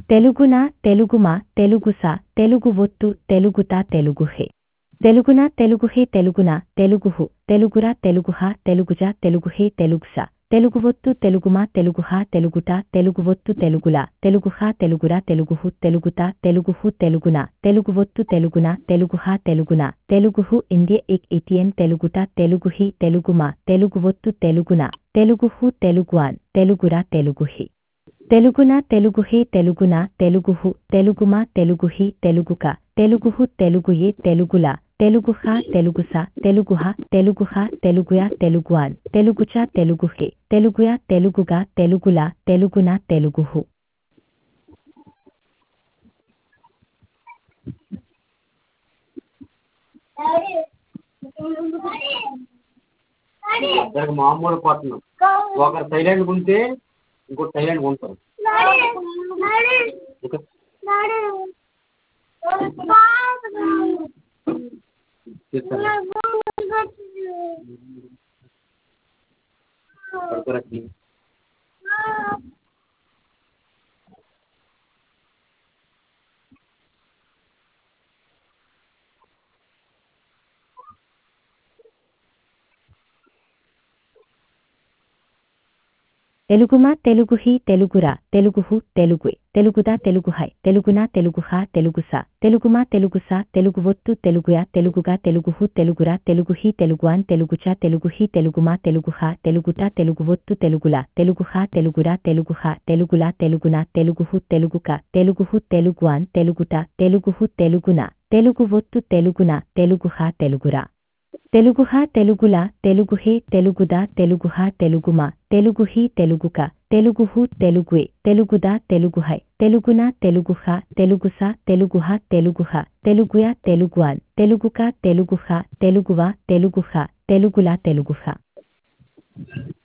తెలుగున తెలుగుమ తెలుగుస తెలుగు ఒత్తు తెలుగుత తెలుగుహే తెలుగున తెలుగుహే తెలుగున తెలుగుహు తెలుగుర తెలుగుహ తెలుగుజ తెలుగుహే తెలుగుస తెలుగు ఒత్తు తెలుగుమ తెలుగుహ తెలుగుట తెలుగు ఒత్తు తెలుగుల తెలుగుహ తెలుగుర తెలుగుహు తెలుగుత తెలుగుహు తెలుగున తెలుగు ఒత్తు తెలుగున తెలుగుహ తెలుగున తెలుగుహు ఇండియ ఇక్ ఇటియన్ తెలుగుట తెలుగుహి తెలుగుమ తెలుగు ఒత్తు తెలుగున తెలుగుహు తెలుగువాన్ తెలుగుర తెలుగుహి తెలుగున తెలుగుహే తెలుగున తెలుగుహు తెలుగుమ తెలుగుహి తెలుగుక తెలుగుహు తెలుగుయే తెలుగుల తెలుగుహ తెలుగుస తెలుగుహ తెలుగుహ తెలుగుయ తెలుగువాన్ తెలుగుచ తెలుగుహే తెలుగుయ తెలుగుగా తెలుగుల తెలుగున తెలుగుహు ఇద్దరికి మామూలు పట్టణం ఒకరు సైలెంట్గా ఉంటే ఇంకోటి సైలెంట్గా ఉంటారు ఇక చెప్తాను. పడుకోరకి తెలుగుమ తెలుగుహి తెలుగుర తెలుగుహు తెలుగుయ్ తెలుగుద తెలుగుహై తెలుగున తెలుగుహ తెలుగుస తెలుగుమ తెలుగుస తెలుగు ఒత్తు తెలుగుయ తెలుగుగా తెలుగుహు తెలుగుర తెలుగుహి తెలుగువాన్ తెలుగుచ తెలుగుహి తెలుగుమ తెలుగుహ తెలుగుట తెలుగు ఒత్తు తెలుగుల తెలుగుహ తెలుగుర తెలుగుహ తెలుగుల తెలుగున తెలుగుహు తెలుగుక తెలుగుహు తెలుగువాన్ తెలుగుట తెలుగుహు తెలుగున తెలుగు ఒత్తు తెలుగున తెలుగుహ తెలుగురా తెలుగుహ తెలుగుల తెలుగుహే తెలుగుద తెలుగుహ తెలుగుమ తెలుగుహి తెలుగుక తెలుగుహు తెలుగుయే తెలుగుద తెలుగుహై తెలుగున తెలుగుహ తెలుగుస తెలుగుహ తెలుగుహ తెలుగుయ తెలుగువాన్ తెలుగుక తెలుగుహ తెలుగువ తెలుగుహ తెలుగుల తెలుగుహ